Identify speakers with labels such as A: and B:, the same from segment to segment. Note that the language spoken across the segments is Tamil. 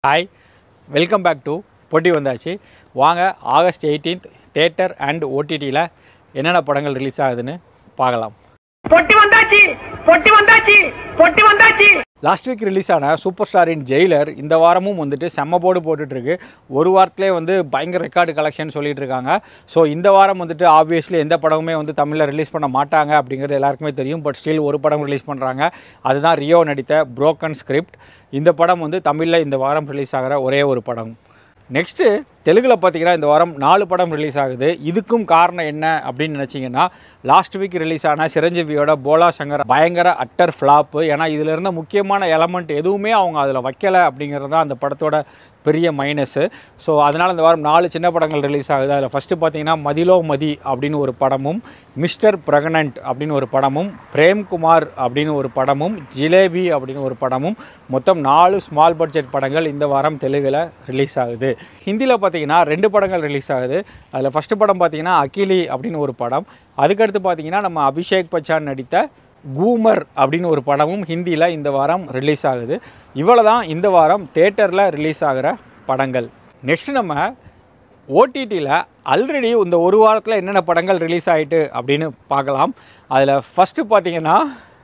A: ஹாய் வெல்கம் பேக் டு பொட்டி வந்தாச்சு வாங்க ஆகஸ்ட் எயிட்டீன்த் தேட்டர் அண்ட் ஓடிடியில் என்னென்ன படங்கள் ரிலீஸ் ஆகுதுன்னு பார்க்கலாம்
B: பொட்டி வந்தாச்சு பொட்டி வந்தாச்சு பொட்டி வந்தாச்சு
A: லாஸ்ட் வீக் ரிலீஸ் ஆன சூப்பர் ஸ்டாரின் ஜெயிலர் இந்த வாரமும் வந்துட்டு செம்ம போர்டு போட்டுட்ருக்கு ஒரு வாரத்திலே வந்து பயங்கர ரெக்கார்டு கலெக்ஷன் சொல்லிட்டு இருக்காங்க ஸோ இந்த வாரம் வந்துட்டு ஆப்வியஸ்லி எந்த படமுமே வந்து தமிழில் ரிலீஸ் பண்ண மாட்டாங்க அப்படிங்கிறது எல்லாருக்குமே தெரியும் பட் ஸ்டில் ஒரு படம் ரிலீஸ் பண்ணுறாங்க அதுதான் ரியோ நடித்த புரோக்கன் ஸ்கிரிப்ட் இந்த படம் வந்து தமிழில் இந்த வாரம் ரிலீஸ் ஆகிற ஒரே ஒரு படம் நெக்ஸ்ட்டு தெலுங்கில் பார்த்தீங்கன்னா இந்த வாரம் நாலு படம் ரிலீஸ் ஆகுது இதுக்கும் காரணம் என்ன அப்படின்னு நினச்சிங்கன்னா லாஸ்ட் வீக் ரிலீஸ் ஆன சிரஞ்சீவியோட போலா சங்கர் பயங்கர அட்டர் ஃப்ளாப்பு ஏன்னா இதில் இருந்த முக்கியமான எலமெண்ட் எதுவுமே அவங்க அதில் வைக்கலை அப்படிங்கிறது தான் அந்த படத்தோட பெரிய மைனஸு ஸோ அதனால் இந்த வாரம் நாலு சின்ன படங்கள் ரிலீஸ் ஆகுது அதில் ஃபஸ்ட்டு பார்த்தீங்கன்னா மதிலோ மதி அப்படின்னு ஒரு படமும் மிஸ்டர் பிரகனன்ட் அப்படின்னு ஒரு படமும் பிரேம்குமார் அப்படின்னு ஒரு படமும் ஜிலேபி அப்படின்னு ஒரு படமும் மொத்தம் நாலு ஸ்மால் பட்ஜெட் படங்கள் இந்த வாரம் தெலுங்கில் ரிலீஸ் ஆகுது ஹிந்தியில் பார்த்தீங்கன்னா ரெண்டு படங்கள் ரிலீஸ் ஆகுது அதில் ஃபஸ்ட்டு படம் பார்த்தீங்கன்னா அகிலி அப்படின்னு ஒரு படம் அதுக்கடுத்து பார்த்தீங்கன்னா நம்ம அபிஷேக் பச்சான் நடித்த கூமர் அப்படின்னு ஒரு படமும் ஹிந்தியில் இந்த வாரம் ரிலீஸ் ஆகுது இவ்வளோ தான் இந்த வாரம் தேட்டரில் ரிலீஸ் ஆகிற படங்கள் நெக்ஸ்ட் நம்ம ஓடிடியில் ஆல்ரெடி இந்த ஒரு வாரத்தில் என்னென்ன படங்கள் ரிலீஸ் ஆகிட்டு அப்படின்னு பார்க்கலாம் அதில் ஃபஸ்ட்டு பார்த்தீங்கன்னா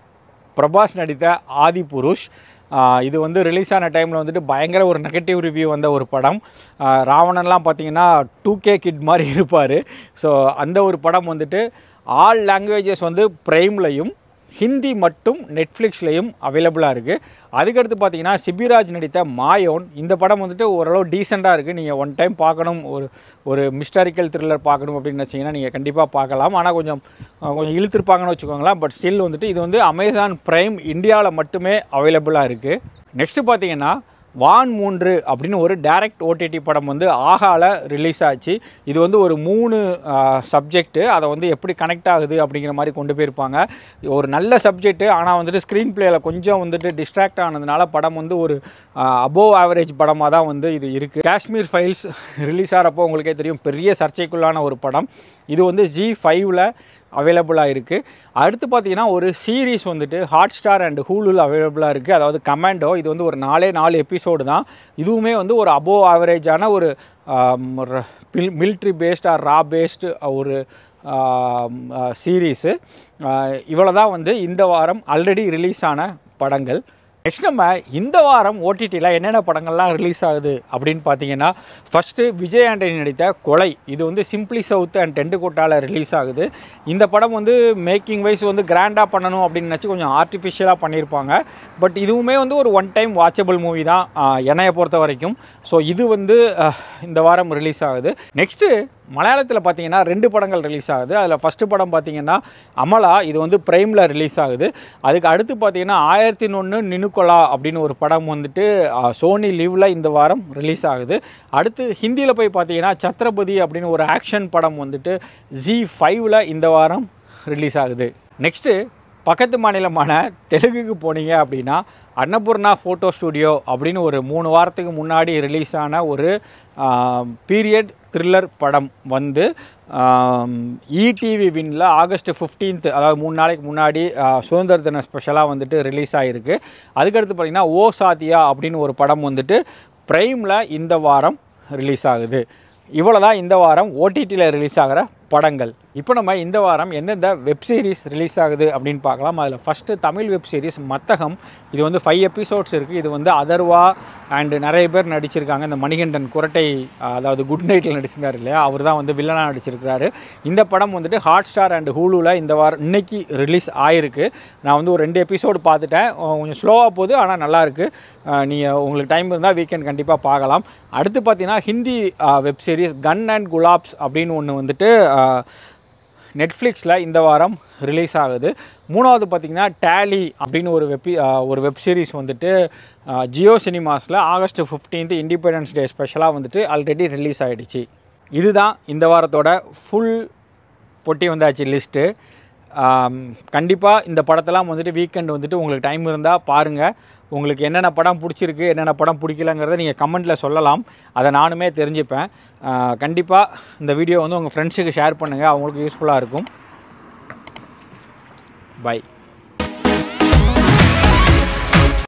A: பிரபாஸ் நடித்த ஆதி புருஷ் ஆஹ் இது வந்து ரிலீஸ் ஆன டைமில் வந்துட்டு பயங்கர ஒரு நெகட்டிவ் ரிவ்யூ வந்த ஒரு படம் ஆஹ் ராவணன்லாம் பார்த்தீங்கன்னா டூ கே கிட் மாதிரி இருப்பார் ஸோ அந்த ஒரு படம் வந்துட்டு ஆல் லாங்குவேஜஸ் வந்து ப்ரைம்லையும் ஹிந்தி மட்டும் நெட்ஃப்ளிக்ஸ்லையும் அவைலபிளாக இருக்குது அதுக்கடுத்து பார்த்தீங்கன்னா சிபிராஜ் நடித்த மாயோன் இந்த படம் வந்துட்டு ஓரளவு டீசெண்டாக இருக்குது நீங்கள் ஒன் டைம் பார்க்கணும் ஒரு ஒரு மிஸ்டாரிக்கல் த்ரில்லர் பார்க்கணும் அப்படின்னு வச்சிங்கன்னா நீங்கள் கண்டிப்பாக பார்க்கலாம் ஆனால் கொஞ்சம் அஹ், கொஞ்சம் இழுத்துருப்பாங்கன்னு வச்சுக்கோங்களேன் பட் ஸ்டில் வந்துட்டு இது வந்து அமேசான் ப்ரைம் இந்தியாவில் மட்டுமே அவைலபிளாக இருக்குது நெக்ஸ்ட்டு பார்த்தீங்கன்னா வான் மூன்று அப்படின்னு ஒரு டைரக்ட் ஓடிடி படம் வந்து ஆகால ரிலீஸ் ஆச்சு இது வந்து ஒரு மூணு சப்ஜெக்ட்டு அதை வந்து எப்படி கனெக்ட் ஆகுது அப்படிங்கிற மாதிரி கொண்டு போயிருப்பாங்க ஒரு நல்ல சப்ஜெக்ட்டு ஆனால் வந்துட்டு ஸ்க்ரீன் பிளேயில் கொஞ்சம் வந்துட்டு டிஸ்ட்ராக்ட் ஆனதுனால படம் வந்து ஒரு அபோவ் ஆவரேஜ் படமாக தான் வந்து இது இருக்குது காஷ்மீர் ஃபைல்ஸ் ரிலீஸ் ஆகிறப்போ உங்களுக்கே தெரியும் பெரிய சர்ச்சைக்குள்ளான ஒரு படம் இது வந்து ஜி ஃபைவ்ல அவைலபிளாக இருக்குது அடுத்து பார்த்தீங்கன்னா ஒரு சீரீஸ் வந்துட்டு ஹாட் ஸ்டார் அண்ட் ஹூலுல அவைலபிளாக இருக்குது அதாவது கமாண்டோ இது வந்து ஒரு நாலே நாலு எபிசோடு தான் இதுவுமே வந்து ஒரு அபோவ் ஆவரேஜான ஒரு மிலிட்ரி பேஸ்ட் ஆர் ரா பேஸ்டு ஒரு சீரீஸு இவ்வளோ தான் வந்து இந்த வாரம் ஆல்ரெடி ரிலீஸ் ஆன படங்கள் நெக்ஸ்ட் நம்ம இந்த வாரம் ஓடிடியில் என்னென்ன படங்கள்லாம் ரிலீஸ் ஆகுது அப்படின்னு பார்த்தீங்கன்னா ஃபஸ்ட்டு விஜய் ஆண்டனி நடித்த கொலை இது வந்து சிம்பிளி சவுத் அண்ட் டென்ட் கோட்டாவில் ரிலீஸ் ஆகுது இந்த படம் வந்து மேக்கிங் வைஸ் வந்து கிராண்டாக பண்ணணும் அப்படின்னு நினச்சி கொஞ்சம் ஆர்டிஃபிஷியலாக பண்ணியிருப்பாங்க பட் இதுவுமே வந்து ஒரு ஒன் டைம் வாட்சபிள் மூவி தான் ஆஹ், என்னைய பொறுத்த வரைக்கும் ஸோ இது வந்து ஆஹ், இந்த வாரம் ரிலீஸ் ஆகுது நெக்ஸ்ட்டு மலையாளத்தில் பார்த்தீங்கன்னா ரெண்டு படங்கள் ரிலீஸ் ஆகுது அதில் ஃபஸ்ட்டு படம் பார்த்தீங்கன்னா அமலா இது வந்து ப்ரைமில் ரிலீஸ் ஆகுது அதுக்கு அடுத்து பார்த்தீங்கன்னா ஆயிரத்தி ஒன்று நினுக்கொலா அப்படின்னு ஒரு படம் வந்துட்டு ஆஹ், சோனி லீவில் இந்த வாரம் ரிலீஸ் ஆகுது அடுத்து ஹிந்தியில் போய் பார்த்தீங்கன்னா சத்ரபதி அப்படின்னு ஒரு ஆக்ஷன் படம் வந்துட்டு ஜி ஃபைவ்ல இந்த வாரம் ரிலீஸ் ஆகுது நெக்ஸ்ட்டு பக்கத்து மாநிலமான தெலுங்குக்கு போனீங்க அப்படின்னா அன்னபூர்ணா ஃபோட்டோ ஸ்டுடியோ அப்படின்னு ஒரு மூணு வாரத்துக்கு முன்னாடி ரிலீஸ் ஆன ஒரு பீரியட் த்ரில்லர் படம் வந்து இடிவி வின்ல ஆகஸ்ட் 15th அதாவது மூணு நாளைக்கு முன்னாடி ஆ, சுதந்திர தின ஸ்பெஷலாக வந்துட்டு ரிலீஸ் ஆகிருக்கு அதுக்கடுத்து பார்த்திங்கன்னா ஓ சாத்தியா அப்படின்னு ஒரு படம் வந்துட்டு ப்ரைமில் இந்த வாரம் ரிலீஸ் ஆகுது இவ்வளோ தான் இந்த வாரம் ஓடிடியில் ரிலீஸ் ஆகிற படங்கள் இப்போ நம்ம இந்த வாரம் எந்தெந்த வெப் சீரிஸ் ரிலீஸ் ஆகுது அப்படின்னு பார்க்கலாம் அதில் first Tamil web series Mathagam இது வந்து ஃபைவ் எபிசோட்ஸ் இருக்குது இது வந்து அதர்வா அண்டு நிறைய பேர் நடிச்சிருக்காங்க இந்த மணிகண்டன் குரட்டை அதாவது குட் நைட்டில் நடிச்சிருந்தார் இல்லையா அவர் தான் வந்து வில்லனாக நடிச்சிருக்கிறாரு இந்த படம் வந்துட்டு ஹாட் ஸ்டார் அண்ட் ஹூலுவில் இந்த வாரம் இன்னைக்கு ரிலீஸ் ஆயிருக்கு நான் வந்து ஒரு ரெண்டு எபிசோடு பார்த்துட்டேன் அஹ் கொஞ்சம் ஸ்லோவாக போகுது ஆனால் நல்லாயிருக்கு நீங்கள் உங்களுக்கு டைம் இருந்தால் வீக்கெண்ட் கண்டிப்பாக பார்க்கலாம் அடுத்து பார்த்தீங்கன்னா Hindi web series Guns and Gulaabs அப்படின்னு ஒன்று வந்துட்டு நெட்ஃப்ளிக்ஸில் இந்த வாரம் ரிலீஸ் ஆகுது மூணாவது பார்த்திங்கன்னா டேலி அப்படின்னு ஒரு வெப்பி ஒரு வெப் சீரிஸ் வந்துட்டு ஜியோ சினிமாஸில் ஆகஸ்ட் 15th இண்டிபெண்டன்ஸ் டே ஸ்பெஷலாக வந்துட்டு ஆல்ரெடி ரிலீஸ் ஆகிடுச்சு இதுதான் இந்த வாரத்தோட ஃபுல் பொட்டி வந்தாச்சு லிஸ்ட்டு கண்டிப்பாக இந்த படத்தெல்லாம் வந்துட்டு வீக்கெண்ட் வந்துட்டு உங்களுக்கு டைம் இருந்தால் பாருங்கள் உங்களுக்கு என்னென்ன படம் பிடிச்சிருக்கு என்னென்ன படம் பிடிக்கலங்கிறத நீங்கள் கமெண்ட்டில் சொல்லலாம் அதை நானுமே தெரிஞ்சுப்பேன் கண்டிப்பாக இந்த வீடியோ வந்து உங்கள் ஃப்ரெண்ட்ஸுக்கு ஷேர் பண்ணுங்கள் அவங்களுக்கு யூஸ்ஃபுல்லாக இருக்கும் பை